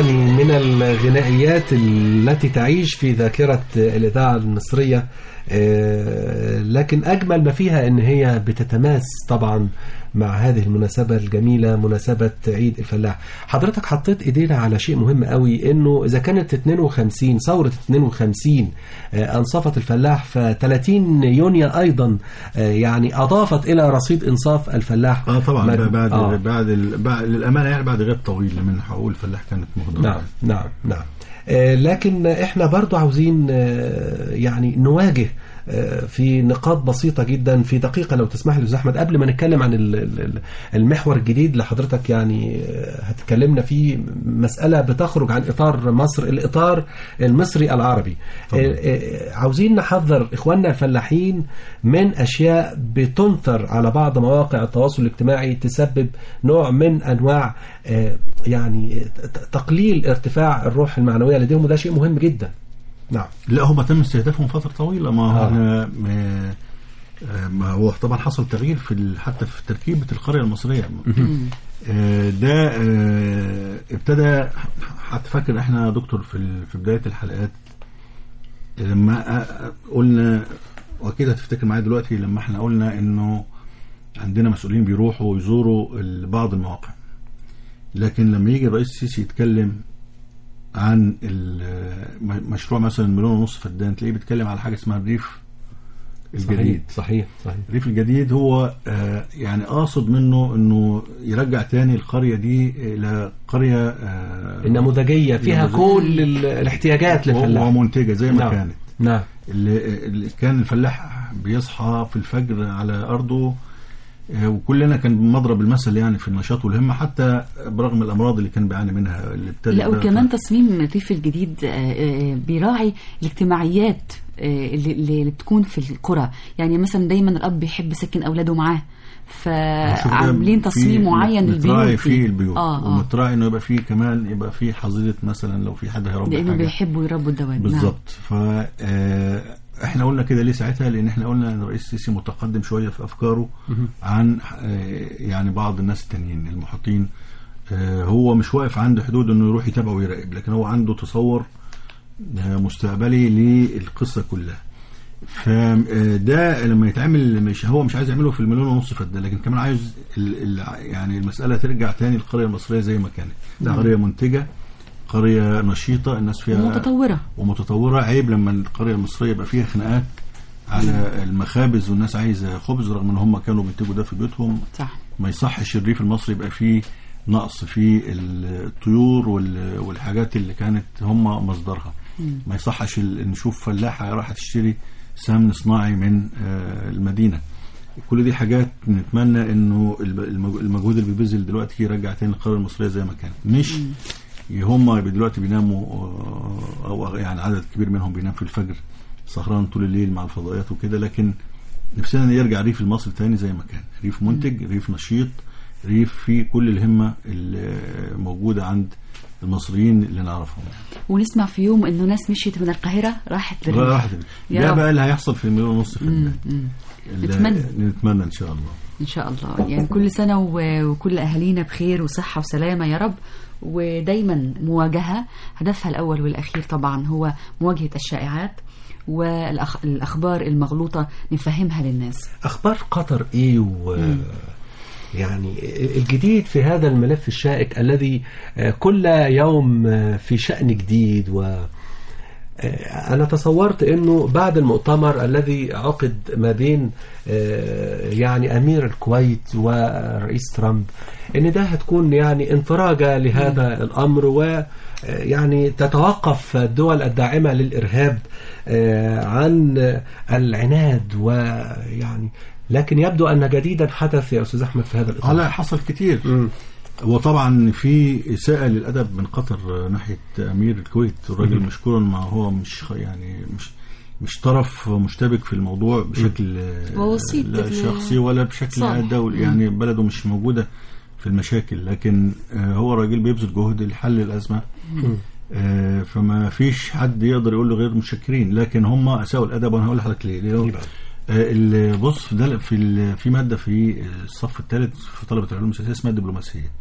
يعني من الغنائيات التي تعيش في ذاكرة الإذاعة المصرية آه، لكن أجمل ما فيها أن هي بتتماس طبعا مع هذه المناسبة الجميلة مناسبة عيد الفلاح حضرتك حطيت إيدينا على شيء مهم قوي أنه إذا كانت 52 ثورة 52 آه، أنصفت الفلاح ف 30 يونيو أيضا آه، يعني أضافت إلى رصيد إنصاف الفلاح اه طبعا مد- بعد آه. بعد, ال... بعد للامانه يعني بعد غياب طويل من حقوق الفلاح كانت مهدره نعم نعم نعم آه، لكن احنا برضو عاوزين آه، يعني نواجه آه، في نقاط بسيطة جدا في دقيقة لو تسمح لي أستاذ أحمد قبل ما نتكلم عن ال- ال- المحور الجديد اللي حضرتك يعني آه، هتكلمنا فيه مسألة بتخرج عن إطار مصر الإطار المصري العربي طبعا. آه، آه، عاوزين نحذر إخواننا الفلاحين من أشياء بتنثر على بعض مواقع التواصل الاجتماعي تسبب نوع من أنواع آه، يعني ت- تقليل ارتفاع الروح المعنوية لديهم وده شيء مهم جدا نعم لا هم تم استهدافهم فتره طويله ما آه. هو أنا ما- آه، ما هو طبعا حصل تغيير في ال... حتى في تركيبه القريه المصريه آه، ده آه، ابتدى حتى فاكر احنا يا دكتور في ال- في بدايه الحلقات لما آه، آه، قلنا واكيد هتفتكر معايا دلوقتي لما احنا قلنا انه عندنا مسؤولين بيروحوا ويزوروا ال- بعض المواقع لكن لما يجي الرئيس السيسي يتكلم عن ال- م- مشروع مثلا مليون ونص فدان تلاقيه بيتكلم على حاجه اسمها الريف الجديد صحيح صحيح الريف الجديد هو آه، يعني قاصد منه انه يرجع تاني القريه دي الى قريه آه، النموذجية فيها نموذج- كل ال- الاحتياجات للفلاح ومنتجه زي ما نعم. كانت نعم اللي, اللي كان الفلاح بيصحى في الفجر على ارضه آه، وكلنا كان مضرب المثل يعني في النشاط والهمه حتى برغم الامراض اللي كان بيعاني منها اللي ابتدت لا بقى وكمان في- تصميم الريف الجديد آه، آه، بيراعي الاجتماعيات آه، اللي, اللي بتكون في القرى يعني مثلا دايما الاب بيحب يسكن اولاده معاه شوف ده فعاملين في- تصميم معين متراعي للبيوت فيه البيوت اه اه ومتراعي انه يبقى فيه كمان يبقى فيه حظيره مثلا لو في حد هيربي لانه حاجه بيحبوا يربوا الدواب بالظبط ف آه، احنا قلنا كده ليه ساعتها لان احنا قلنا ان الرئيس السيسي متقدم شويه في افكاره عن آه، يعني بعض الناس التانيين المحيطين آه، هو مش واقف عند حدود انه يروح يتابع ويراقب لكن هو عنده تصور آه، مستقبلي للقصه كلها فده لما يتعمل مش هو مش عايز يعمله في المليون ونص فده لكن كمان عايز ال ال يعني المساله ترجع تاني القريه المصريه زي ما كانت نعم. قريه منتجه قريه نشيطه الناس فيها ومتطوره ومتطوره عيب لما القريه المصريه يبقى فيها خناقات على المخابز والناس عايزه خبز رغم ان هم كانوا بينتجوا ده في بيوتهم صح ما يصحش الريف المصري يبقى فيه نقص في الطيور وال- والحاجات اللي كانت هم مصدرها ما يصحش ال- نشوف فلاحه راح تشتري سمن صناعي من آه، المدينه كل دي حاجات نتمنى انه الب- المج- المجهود اللي بيبذل دلوقتي يرجع تاني القريه المصريه زي ما كانت مش هم دلوقتي بيناموا آه، او يعني عدد كبير منهم بينام في الفجر سهران طول الليل مع الفضائيات وكده لكن نفسنا ان يرجع ريف المصري تاني زي ما كان ريف منتج ريف نشيط ريف فيه كل الهمه اللي موجوده عند المصريين اللي نعرفهم ونسمع في يوم انه ناس مشيت من القاهره راحت للريف. راحت يا ده رب. بقى اللي هيحصل في المليون ونص في مم، البلاد مم. اللي- نتمنى. نتمنى ان شاء الله ان شاء الله يعني كل سنه و- وكل اهالينا بخير وصحه وسلامه يا رب ودايما مواجهه هدفها الاول والاخير طبعا هو مواجهه الشائعات والاخبار المغلوطه نفهمها للناس اخبار قطر ايه و يعني الجديد في هذا الملف الشائك الذي آه، كل يوم آه، في شأن جديد و آه، أنا تصورت أنه بعد المؤتمر الذي عقد ما بين آه، يعني أمير الكويت والرئيس ترامب أن ده هتكون يعني انفراجة لهذا الأمر و آه، يعني تتوقف الدول الداعمة للإرهاب آه، عن العناد ويعني لكن يبدو أن جديدا حدث يا أستاذ أحمد في هذا اه الإطار لا حصل كتير مم. وطبعا في اساءه للادب من قطر ناحيه امير الكويت الراجل مشكورا ما هو مش خ- يعني مش مش طرف مشتبك في الموضوع بشكل هو وسيط لا ال- شخصي ولا بشكل صالح. دولي يعني بلده مش موجوده في المشاكل لكن آه، هو راجل بيبذل جهد لحل الازمه آه، فما فيش حد يقدر يقول له غير مشكرين لكن هم اساءوا الادب وانا هقول لحضرتك ليه ليه؟ يبقى. آه، ال- بص في ده في ال- في ماده في الصف الثالث في طلبه العلوم السياسيه اسمها الدبلوماسيه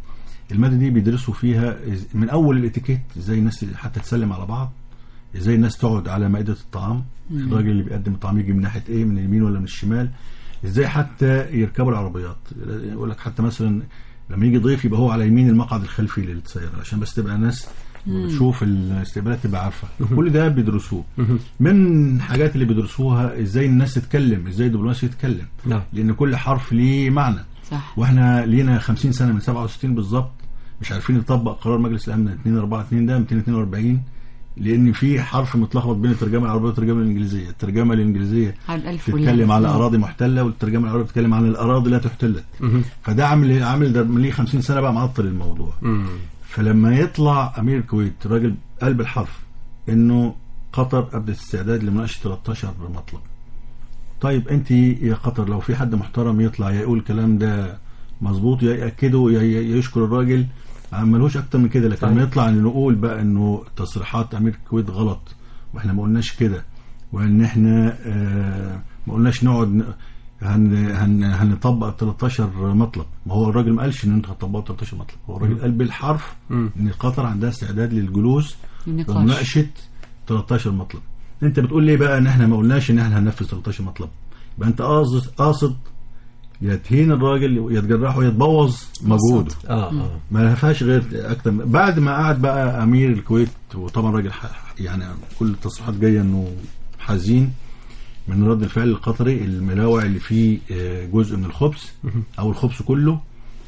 الماده دي بيدرسوا فيها إز- من اول الاتيكيت ازاي الناس حتى تسلم على بعض ازاي الناس تقعد على مائده الطعام الراجل اللي بيقدم الطعام يجي من ناحيه ايه من اليمين ولا من الشمال ازاي حتى يركبوا العربيات يقول لك حتى مثلا لما يجي ضيف يبقى هو على يمين المقعد الخلفي للسياره عشان بس تبقى الناس تشوف الاستقبالات تبقى عارفه كل ده بيدرسوه من الحاجات اللي بيدرسوها ازاي الناس تتكلم ازاي الدبلوماسي يتكلم نعم. لان كل حرف ليه معنى صح واحنا لينا 50 سنه من 67 بالظبط مش عارفين نطبق قرار مجلس الامن 242 ده 242 لان في حرف متلخبط بين الترجمه العربيه والترجمه الانجليزيه الترجمه الانجليزيه على الألف واللام. بتتكلم على مم. اراضي محتله والترجمه العربيه بتتكلم عن الاراضي لا تحتلت فده عامل عامل ده ليه 50 سنه بقى معطل الموضوع فلما يطلع امير الكويت راجل قلب الحرف انه قطر ابدت استعداد لمناقشه 13 مطلب طيب انت يا قطر لو في حد محترم يطلع يقول الكلام ده مظبوط يا ياكده يا يا يشكر الراجل ملوش اكتر من كده لكن طيب. لما يطلع ان نقول بقى انه تصريحات امير الكويت غلط واحنا ما قلناش كده وان احنا آه ما قلناش نقعد ن- هن هن هنطبق ال 13 مطلب ما هو الراجل ما قالش ان انتوا هتطبقوا 13 مطلب هو الراجل قال بالحرف ان قطر عندها استعداد للجلوس النقاش. ومناقشه 13 مطلب انت بتقول ليه بقى ان احنا ما قلناش ان احنا هننفذ 13 مطلب يبقى انت قاصد قاصد يا تهين الراجل يا تجرحه يا تبوظ مجهوده اه اه ما فيهاش غير اكتر من- بعد ما قعد بقى امير الكويت وطبعا راجل ح- يعني كل التصريحات جايه انه حزين من رد الفعل القطري الملاوع اللي فيه آه، جزء من الخبز او الخبز كله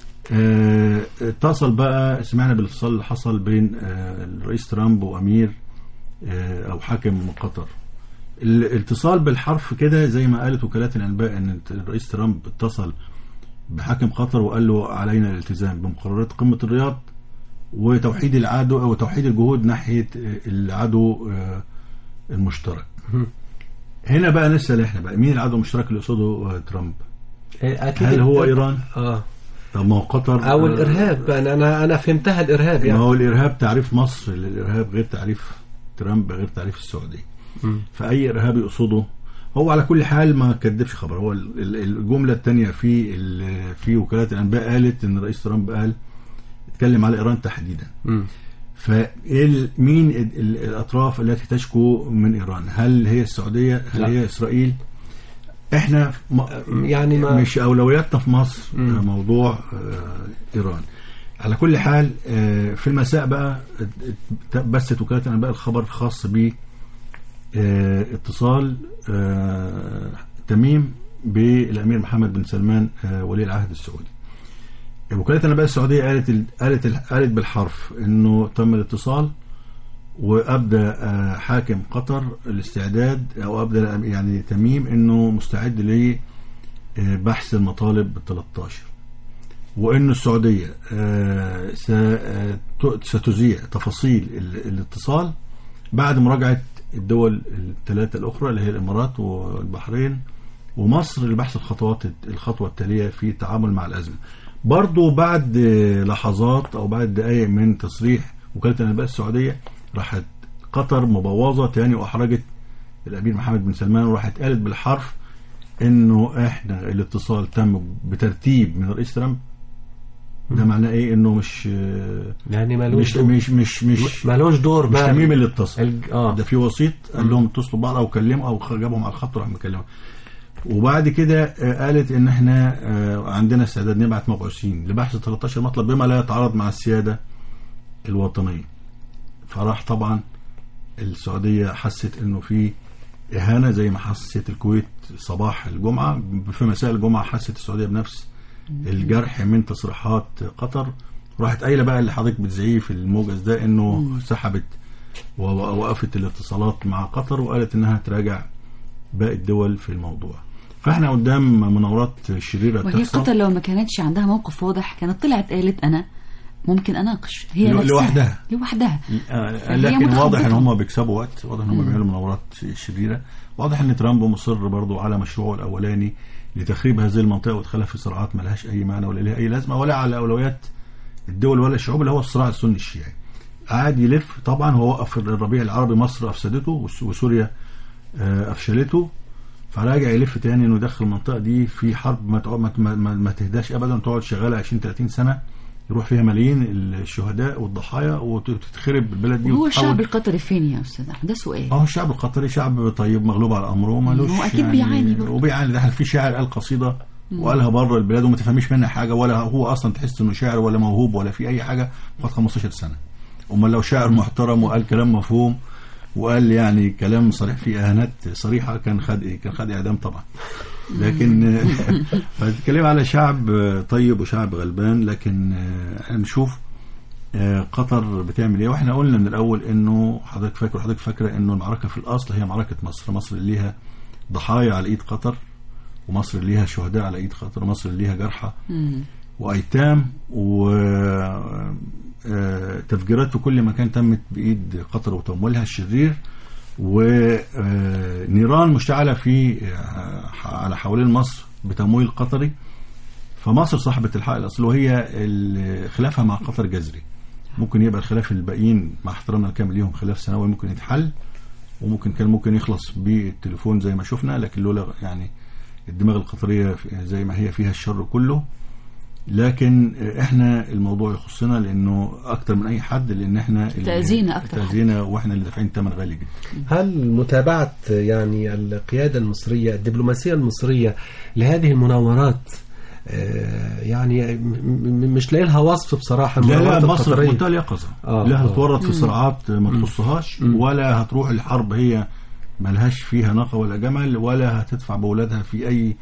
آه، اتصل بقى سمعنا بالاتصال اللي حصل بين آه، الرئيس ترامب وامير آه، او حاكم قطر الاتصال بالحرف كده زي ما قالت وكالات الانباء ان الرئيس ترامب اتصل بحاكم قطر وقال له علينا الالتزام بمقررات قمه الرياض وتوحيد العدو وتوحيد الجهود ناحيه العدو آه، المشترك. هنا بقى نسال احنا بقى مين العدو المشترك اللي يقصده آه، ترامب؟ إيه، اكيد هل هو ايران؟ اه طب ما هو قطر او آه، الارهاب انا انا انا فهمتها الارهاب ما يعني هو الارهاب تعريف مصر للارهاب غير تعريف ترامب غير تعريف السعوديه. فاي ارهاب يقصده هو على كل حال ما كدبش خبر هو ال- ال- الجمله الثانيه في ال- في وكالات الانباء قالت ان الرئيس ترامب قال اتكلم على ايران تحديدا مم. فمين الاطراف التي تشكو من ايران هل هي السعوديه هل لا. هي اسرائيل احنا م- يعني ما مش اولوياتنا في مصر موضوع آه، ايران على كل حال آه، في المساء بقى ات- بثت وكاله الانباء الخبر الخاص ب آه، اتصال آه، تميم بالامير محمد بن سلمان آه، ولي العهد السعودي وكاله الانباء السعوديه قالت ال- قالت ال- قالت بالحرف انه تم الاتصال وابدى آه، حاكم قطر الاستعداد او ابدى يعني تميم انه مستعد لبحث المطالب ال 13 وانه السعوديه آه، س- آه، ت- ستذيع تفاصيل ال- الاتصال بعد مراجعه الدول الثلاثه الاخرى اللي هي الامارات والبحرين ومصر لبحث الخطوات الخطوه التاليه في التعامل مع الازمه. برضو بعد آه، لحظات او بعد دقائق من تصريح وكاله الانباء السعوديه راحت قطر مبوظه تاني واحرجت الامير محمد بن سلمان وراحت قالت بالحرف انه احنا الاتصال تم بترتيب من الرئيس ترامب ده معناه ايه انه مش آه، يعني مالوش مش دور مش مش مش مالوش دور مش بقى. تميم اللي اتصل الج- اه ده في وسيط قال لهم اتصلوا ببعض او كلموا او جابهم على الخط وراح مكلمهم وبعد كده آه، قالت ان احنا آه، عندنا استعداد نبعت مبعوثين لبحث 13 مطلب بما لا يتعارض مع السياده الوطنيه فراح طبعا السعوديه حست انه في اهانه زي ما حست الكويت صباح الجمعه في مساء الجمعه حست السعوديه بنفس الجرح من تصريحات قطر راحت قايله بقى اللي حضرتك بتزعيه في الموجز ده انه سحبت ووقفت الاتصالات مع قطر وقالت انها تراجع باقي الدول في الموضوع فاحنا قدام مناورات شريره وهي بتحصل قطر لو ما كانتش عندها موقف واضح كانت طلعت قالت انا ممكن اناقش هي لو- نفسها لوحدها. لوحدها آه، فهي لكن واضح ان متخبطة. هم بيكسبوا وقت واضح ان هم بيعملوا مناورات شريره واضح ان ترامب مصر برضو على مشروعه الاولاني لتخريب هذه المنطقه وادخالها في صراعات ملهاش اي معنى ولا لها اي لازمه ولا على اولويات الدول ولا الشعوب اللي هو الصراع السني الشيعي قعد يلف طبعا هو وقف الربيع العربي مصر افسدته وس- وسوريا آه، افشلته فراجع يلف تاني انه يدخل المنطقه دي في حرب ما تقعد ما, ما, ما, ما تهداش ابدا تقعد شغاله 20 30 سنه يروح فيها ملايين الشهداء والضحايا وتتخرب البلد دي وهو وتتحول- الشعب القطري فين يا استاذ احمد ده سؤال اه الشعب القطري شعب طيب مغلوب على امره مالوش هو أكيد بيعاني برضه. وبيعاني ده في شاعر قال قصيده وقالها بره البلاد وما تفهميش منها حاجه ولا هو اصلا تحس انه شاعر ولا موهوب ولا في اي حاجه فقط 15 سنه امال لو شاعر محترم وقال كلام مفهوم وقال يعني كلام صريح فيه اهانات صريحه كان خد ايه كان خد اعدام طبعا لكن فبتتكلم على شعب طيب وشعب غلبان لكن آه، نشوف آه، قطر بتعمل ايه واحنا قلنا من الاول انه حضرتك فاكر وحضرتك فاكره انه المعركه في الاصل هي معركه مصر مصر اللي ليها ضحايا على ايد قطر ومصر اللي ليها شهداء على ايد قطر ومصر اللي ليها جرحى وايتام و آه، تفجيرات في كل مكان تمت بايد قطر وتمويلها الشرير ونيران مشتعله في آه، على حوالين مصر بتمويل قطري فمصر صاحبة الحق الأصل وهي ال- خلافها مع قطر جذري ممكن يبقى الخلاف الباقيين مع احترامنا الكامل ليهم خلاف سنوي ممكن يتحل وممكن كان ممكن يخلص بالتليفون زي ما شفنا لكن لولا يعني الدماغ القطرية في- زي ما هي فيها الشر كله لكن احنا الموضوع يخصنا لانه اكتر من اي حد لان احنا اللي- تأذينا أكتر حد. تأذينا واحنا اللي دافعين ثمن غالي جدا هل متابعة يعني القيادة المصرية الدبلوماسية المصرية لهذه المناورات آه، يعني م- م- مش لاقي لها وصف بصراحة لا لا المناورات مصر في القطرية. منتهى اليقظه آه، لا آه. هتتورط في صراعات ما تخصهاش ولا هتروح الحرب هي ملهاش فيها ناقه ولا جمل ولا هتدفع باولادها في اي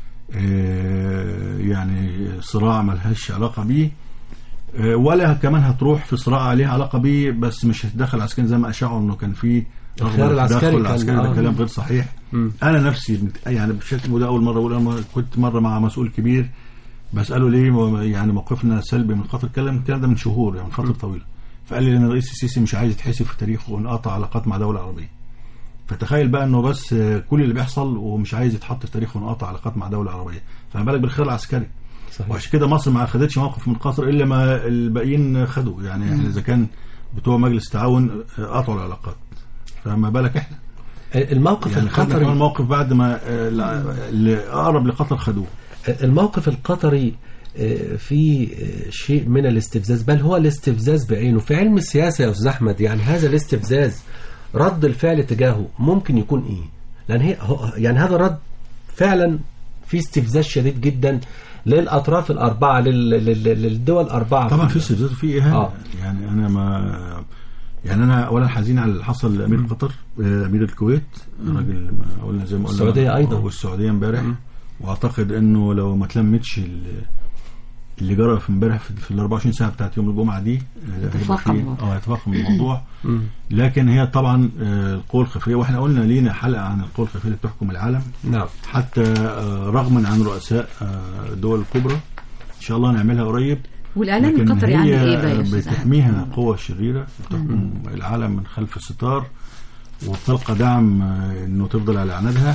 آه، يعني صراع ملهاش علاقه بيه آه، ولا كمان هتروح في صراع ليها علاقه بيه بس مش هتدخل عسكري زي ما اشاعوا انه كان في رغبة الخيار في العسكري تدخل كان- العسكري ده آه. كلام غير صحيح مم. انا نفسي مت- يعني بشكل وده اول مره اقول انا كنت مره مع مسؤول كبير بساله ليه مو- يعني موقفنا سلبي من خاطر الكلام الكلام ده من شهور يعني من فتره طويله فقال لي ان الرئيس السيسي مش عايز يتحسب في تاريخه وانقطع علاقات مع دوله عربيه فتخيل بقى انه بس آه، كل اللي بيحصل ومش عايز يتحط في تاريخه وانقطع علاقات مع دوله عربيه فما بالك بالخيار العسكري صحيح. وعشان كده مصر ما خدتش موقف من قطر الا ما الباقيين خدوا يعني احنا اذا كان بتوع مجلس التعاون آه، قطعوا العلاقات فما بالك احنا الموقف يعني خدنا كمان القطري موقف بعد ما آه، لا- اللي اقرب لقطر خدوه الموقف القطري آه، في آه، شيء من الاستفزاز بل هو الاستفزاز بعينه في علم السياسة يا أستاذ أحمد يعني هذا الاستفزاز رد الفعل تجاهه ممكن يكون إيه لأن هي هو- يعني هذا الرد فعلا في استفزاز شديد جدا للأطراف الأربعة لل- لل- للدول الأربعة طبعا في استفزاز وفي اهانه آه. يعني انا ما يعني انا اولا حزين على اللي حصل لامير قطر آه، امير الكويت راجل ما قلنا زي ما قلنا السعودية أيضا. والسعوديه امبارح واعتقد انه لو ما تلمتش ال- اللي جرى في امبارح في في ال 24 ساعه بتاعت يوم الجمعه دي آه، هيبقى يتفاقم في- الوضع. اه يتفاقم الموضوع لكن هي طبعا آه، القوى الخفيه واحنا قلنا لينا حلقه عن القوى الخفيه اللي بتحكم العالم نعم حتى آه، رغما عن رؤساء آه، الدول الكبرى ان شاء الله نعملها قريب والاعلام لكن القطري هي عامل ايه بقى يا استاذ أحمد؟ بتحميها قوة شريرة بتحكم العالم من خلف الستار وبتلقى دعم آه، انه تفضل على عنادها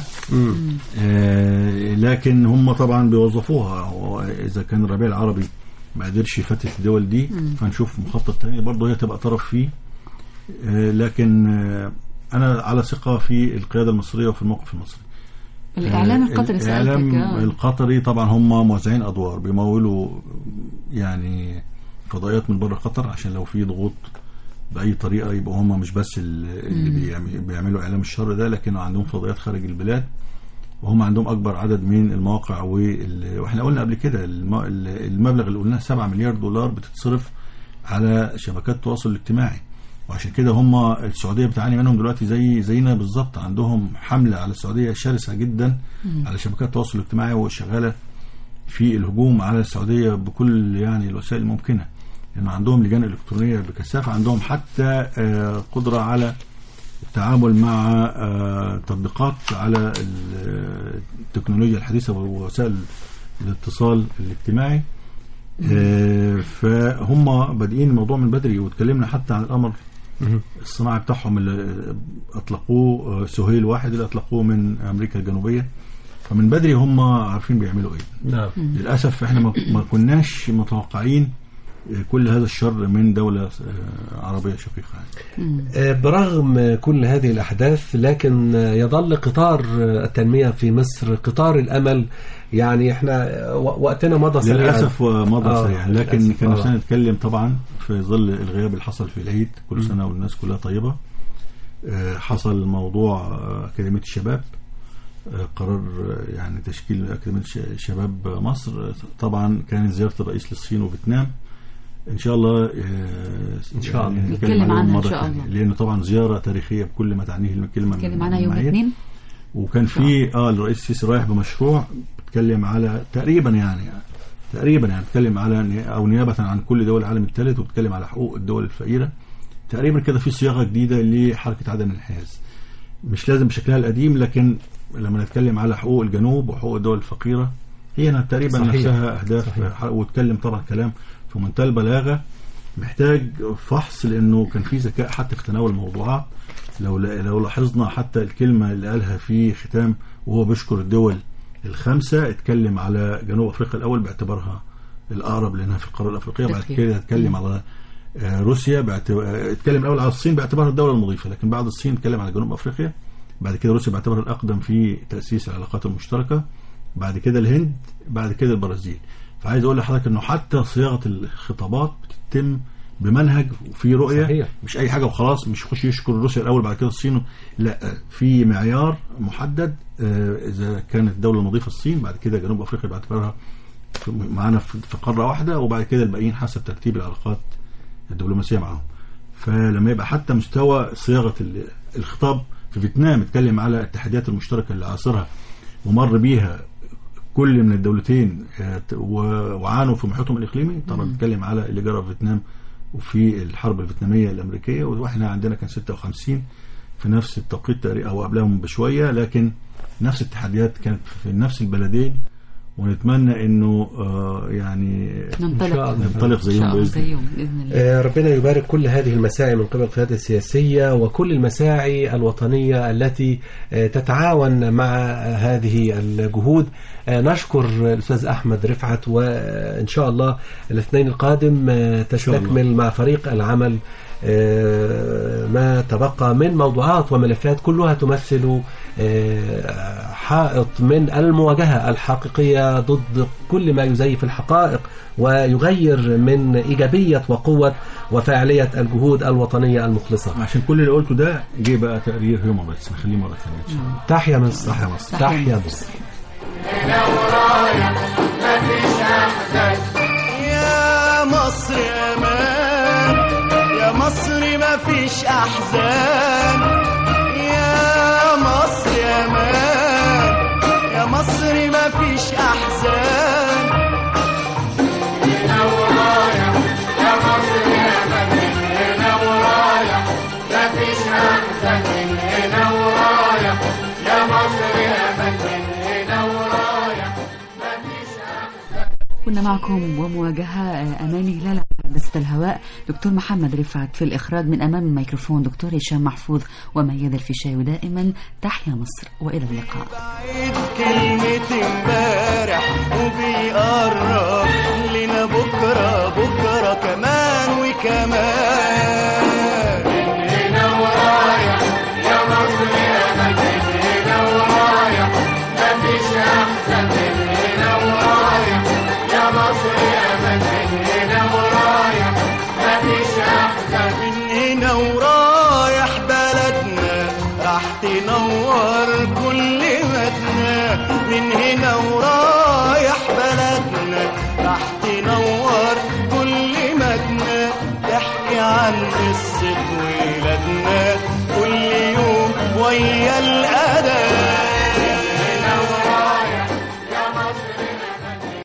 آه، لكن هم طبعا بيوظفوها واذا كان الربيع العربي ما قدرش يفتت الدول دي فنشوف مخطط تاني برضه هي تبقى طرف فيه آه، لكن آه، انا على ثقة في القيادة المصرية وفي الموقف المصري الاعلام آه، القطري الاعلام سالتك آه. القطري طبعا هم موزعين ادوار بيمولوا يعني فضائيات من بره قطر عشان لو في ضغوط باي طريقه يبقوا هم مش بس ال- اللي بيعم- بيعملوا اعلام الشر ده لكن عندهم فضائيات خارج البلاد وهم عندهم اكبر عدد من المواقع وال- واحنا قلنا قبل كده الم- المبلغ اللي قلناه 7 مليار دولار بتتصرف على شبكات التواصل الاجتماعي وعشان كده هم السعوديه بتعاني منهم دلوقتي زي زينا بالظبط عندهم حمله على السعوديه شرسه جدا على شبكات التواصل الاجتماعي وشغاله في الهجوم على السعوديه بكل يعني الوسائل الممكنه لان عندهم لجان الكترونيه بكثافه عندهم حتى آه، قدره على التعامل مع آه، تطبيقات على ال- التكنولوجيا الحديثه ووسائل الاتصال الاجتماعي آه، فهم بادئين الموضوع من بدري واتكلمنا حتى عن الامر الصناعي بتاعهم اللي اطلقوه آه، سهيل واحد اللي اطلقوه من امريكا الجنوبيه فمن بدري هم عارفين بيعملوا ايه نعم للاسف احنا ما ما كناش متوقعين كل هذا الشر من دولة آه، عربية شقيقة يعني. آه، برغم كل هذه الأحداث لكن آه، يظل قطار آه، التنمية في مصر قطار الأمل يعني احنا آه، و- وقتنا مضى سريعا للأسف مضى آه، سريعا لكن للأسف، كان آه. نفسنا نتكلم طبعا في ظل الغياب اللي حصل في العيد كل سنة والناس كلها طيبة آه، حصل موضوع آه، أكاديمية الشباب آه، قرار آه، يعني تشكيل أكاديمية ش- شباب مصر آه، طبعا كانت زيارة الرئيس للصين وفيتنام ان شاء الله إن شاء الله. نتكلم عليهم عنها إن مرة شاء تانية، الله. لانه طبعا زياره تاريخيه بكل ما تعنيه الكلمه نتكلم من عنها يوم المعايير. الاثنين وكان في اه الرئيس السيسي رايح بمشروع بيتكلم على تقريبا يعني تقريبا يعني بيتكلم على ني- او نيابه عن كل دول العالم الثالث وبيتكلم على حقوق الدول الفقيره تقريبا كده في صياغه جديده لحركه عدم الانحياز مش لازم بشكلها القديم لكن لما نتكلم على حقوق الجنوب وحقوق الدول الفقيره هي تقريبا صحيح. نفسها اهداف صحيح. واتكلم طبعا كلام في منتهى البلاغه محتاج فحص لانه كان في ذكاء حتى في تناول الموضوعات لو لو لاحظنا حتى الكلمه اللي قالها في ختام وهو بيشكر الدول الخمسه اتكلم على جنوب افريقيا الاول باعتبارها الاقرب لانها في القاره الافريقيه بعد أفريقيا. كده اتكلم على آه، روسيا باعتبار اتكلم الاول على الصين باعتبارها الدوله المضيفه لكن بعد الصين اتكلم على جنوب افريقيا بعد كده روسيا باعتبارها الاقدم في تاسيس العلاقات المشتركه بعد كده الهند بعد كده البرازيل فعايز اقول لحضرتك انه حتى صياغه الخطابات بتتم بمنهج وفي رؤيه صحيح. مش اي حاجه وخلاص مش يخش يشكر روسيا الاول بعد كده الصين لا في معيار محدد آه، اذا كانت الدوله المضيفه الصين بعد كده جنوب افريقيا باعتبارها في- معانا في في قاره واحده وبعد كده الباقيين حسب ترتيب العلاقات الدبلوماسيه معاهم فلما يبقى حتى مستوى صياغه ال- الخطاب في فيتنام اتكلم على التحديات المشتركه اللي عاصرها ومر بيها كل من الدولتين آه، ت- و- وعانوا في محيطهم الاقليمي طبعا بنتكلم على اللي جرى في فيتنام وفي الحرب الفيتناميه الامريكيه واحنا عندنا كان 56 في نفس التوقيت تقريبا او قبلهم بشويه لكن نفس التحديات كانت في نفس البلدين ونتمنى انه آه، يعني ننطلق شاء الله. ننطلق إن شاء زيهم الله باذن الله زيهم باذن الله آه، ربنا يبارك كل هذه المساعي من قبل القيادة السياسية وكل المساعي الوطنية التي آه، تتعاون مع هذه الجهود آه، نشكر الأستاذ أحمد رفعت وإن شاء الله الاثنين القادم آه، تستكمل مع فريق العمل آه، ما تبقى من موضوعات وملفات كلها تمثل آه، حائط من المواجهة الحقيقية ضد كل ما يزيف الحقائق ويغير من إيجابية وقوة وفاعلية الجهود الوطنية المخلصة عشان كل اللي قلته ده جه بقى تقرير هيومن رايتس نخليه مره ثانيه ان شاء الله تحيا مصر تحيا مصر. تحيا مصر يا مصر امان يا مصر ما فيش احزان يا مصر امان يا مصر ما فيش احزان كنا معكم ومواجهة أماني هلال هندسة الهواء دكتور محمد رفعت في الإخراج من أمام الميكروفون دكتور هشام محفوظ وميادة الفيشاوي دائما تحيا مصر وإلى اللقاء بعيد كلمة امبارح وبيقرب لنا بكرة بكرة كمان وكمان هنا ورايح يا مصر يا مجد هنا ورايح مفيش أحسن من هنا ورايح يا مصر يا مجد هنا ورايح مفيش أحسن من هنا ورايح بلدنا راح تنور كل مدنا من هنا ورايح بلدنا راح تنور كل مدنا تحكي عن قصة ولادنا كل يوم ويا الأهل